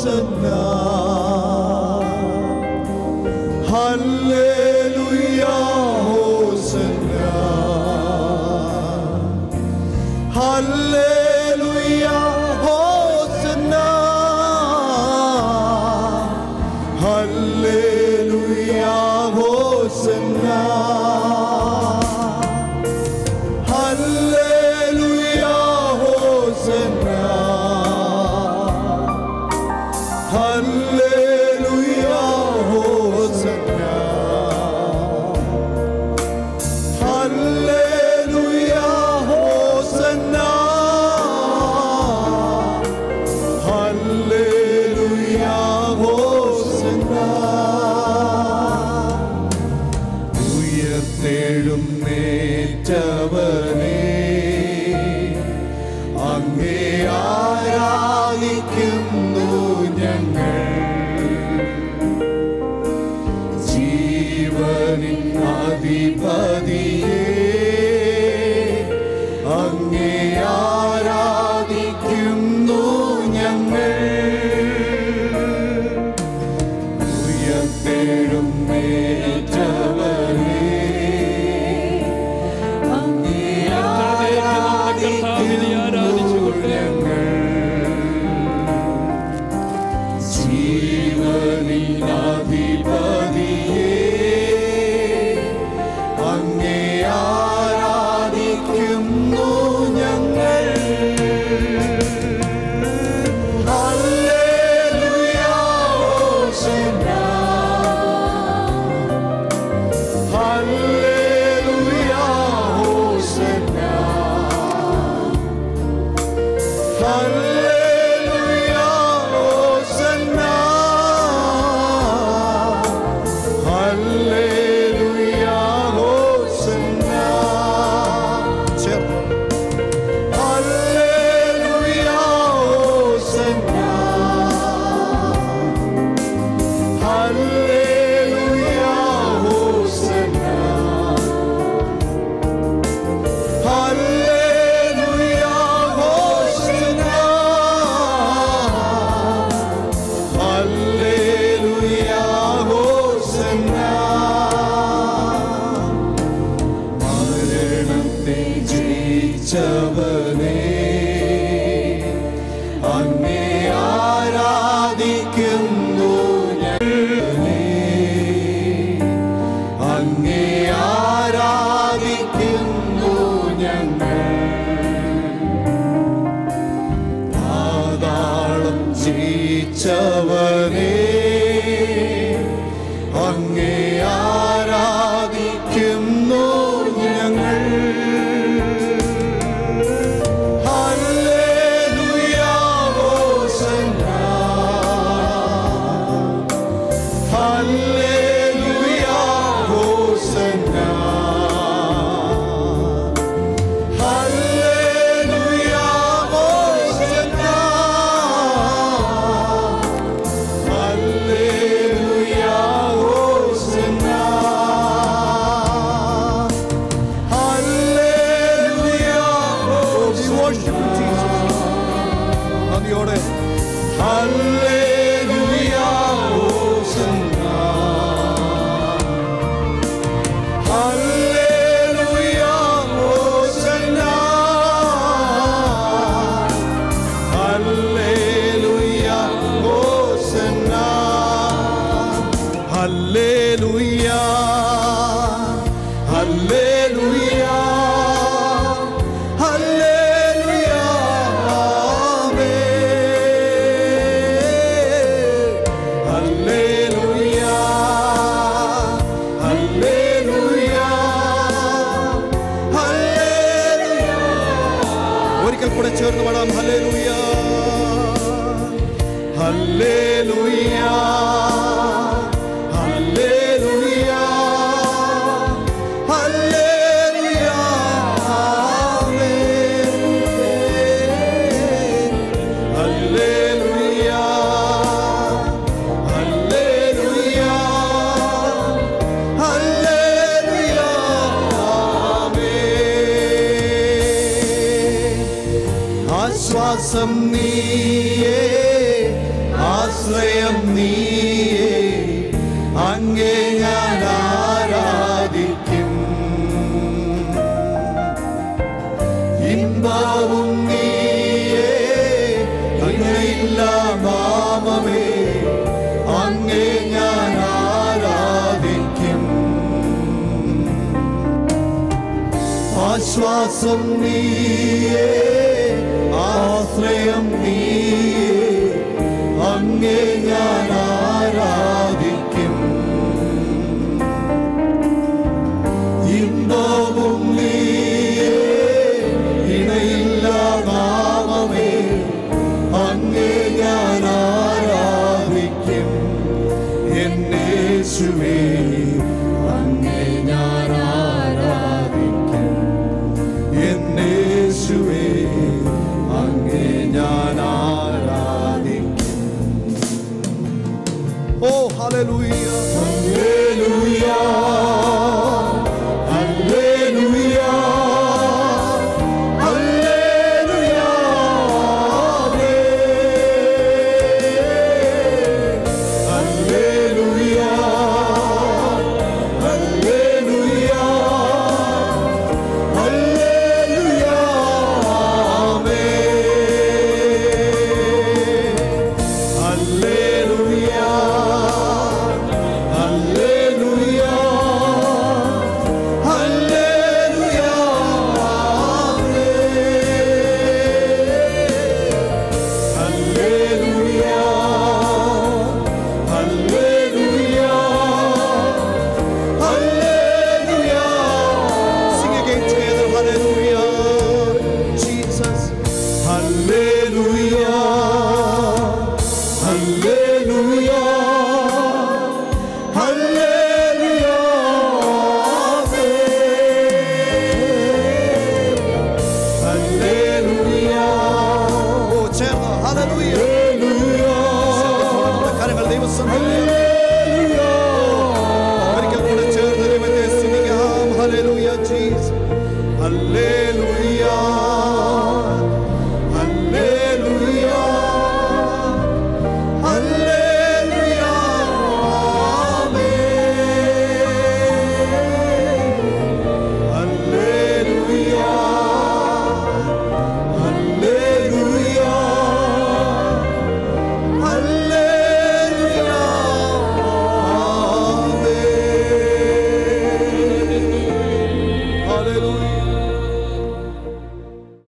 Hallelujah, Hosanna. Hallelujah, Hosanna. Hallelujah, Hosanna. Hallelujah, Hosanna. Hallelujah, Hosanna. Hallelujah, Hosanna. Hallelujah, Hosanna. ഉയർത്തെഴുന്നേറ്റവനെ അങ്ങേ ആരാധിക്കുന്നു ഞങ്ങൾ ജീവനിൻ അധിപതിയെ അങ്ങേ ആരാധിക്കുന്നു ഞങ്ങൾ ഉയർത്തെഴുന്നേറ്റവനെ അങ്ങേ കർത്താവിനെ ആരാധിച്ചുകൊണ്ട് ഞങ്ങൾ ജീവനിലാധിപതിയെ അങ്ങേ ആരാധിക്കുന്നു ഞങ്ങൾ ഹല്ലേലൂയ ഹോശന്നാ ഹല്ലേലൂയ ഹോശന്നാ ഹല്ലേലൂയ ഹോശന്നാ ഹല്ലേലൂയ ഹോശന്നാ ചേർന്ന് ഹല്ലേലൂയ ഹോശന്നാ ഹല്ലേലൂയ ഹോശന്നാ ഹല്ലേലൂയ ഹോശന്നാ ഹല്ലേലൂയ ഹോശന്നാ മരണത്തെ ജയിച്ചവനെ അങ്ങേ ആരാധിക്കുന്നു ഞങ്ങളെ അങ്ങേ ആരാധിക്കുന്നു ഞങ്ങൾ പാതാളം ജയിച്ചവനെ അങ്ങേ ആരാധിക്കുന്നു ഞങ്ങൾ ഹല്ലേലൂയ ഹോസന്നാ ഹല്ലേലൂയ ഹോസന്നാ ഹല്ലേലൂയ ഹോസന്നാ ഹല്ലേലൂയ ഹോസന്നാ ഹല്ലേലൂയ നന്ദിയോടെ ഹല്ലേലൂയ ഹോസന്നാ ഹല്ലേലൂയ ഹോസന്നാ ഹല്ലേലൂയ ഹോസന്നാ ഹല്ലേലൂയ ഹല്ലേലൂയ ഹല്ലേലൂയ ആമേൻ ഹല്ലേലൂയ ഹല്ലേലൂയ ഹല്ലേലൂയ ഒരിക്കൽ കൂടെ ചേർന്ന് പാടാം ഹല്ലേലൂയ ഹല്ലേലൂയ ഹല്ലേലൂയ ഹല്ലേലൂയ ആമേൻ ഹല്ലേലൂയ ഹല്ലേലൂയ ഹല്ലേലൂയ ആമേൻ ആശ്വാസം നീയേ ആശ്വാസം ആശ്രയം നീയേ അങ്ങേ ഞാൻ ആരാധിക്കും ഇൻപവും നീയേ അങ്ങയില്ല നാമമേ അങ്ങേ ഞാൻ ആരാധിക്കും ആശ്വാസം നീയേ ആശ്രയം നീയേ അങ്ങേ ഞാൻ ആരാധിക്കും ഇമ്പവും നീയേ ഇണയില്ല നാമമേ അങ്ങേ ഞാൻ ആരാധിക്കും എന്നേശുവേ അങ്ങേ ഞാൻ ആരാധിക്കും എന്നേശുവേ അങ്ങേ ഞാൻ ആരാധിക്കും ഓ ഹല്ലേലൂയ ഹല്ലേലൂയ ഹല്ലേലൂയ ഹല്ലേലൂയ ഹല്ലേലൂയ ഹല്ലേലൂയ ഹല്ലേലൂയ ആമേൻ ഹല്ലേലൂയ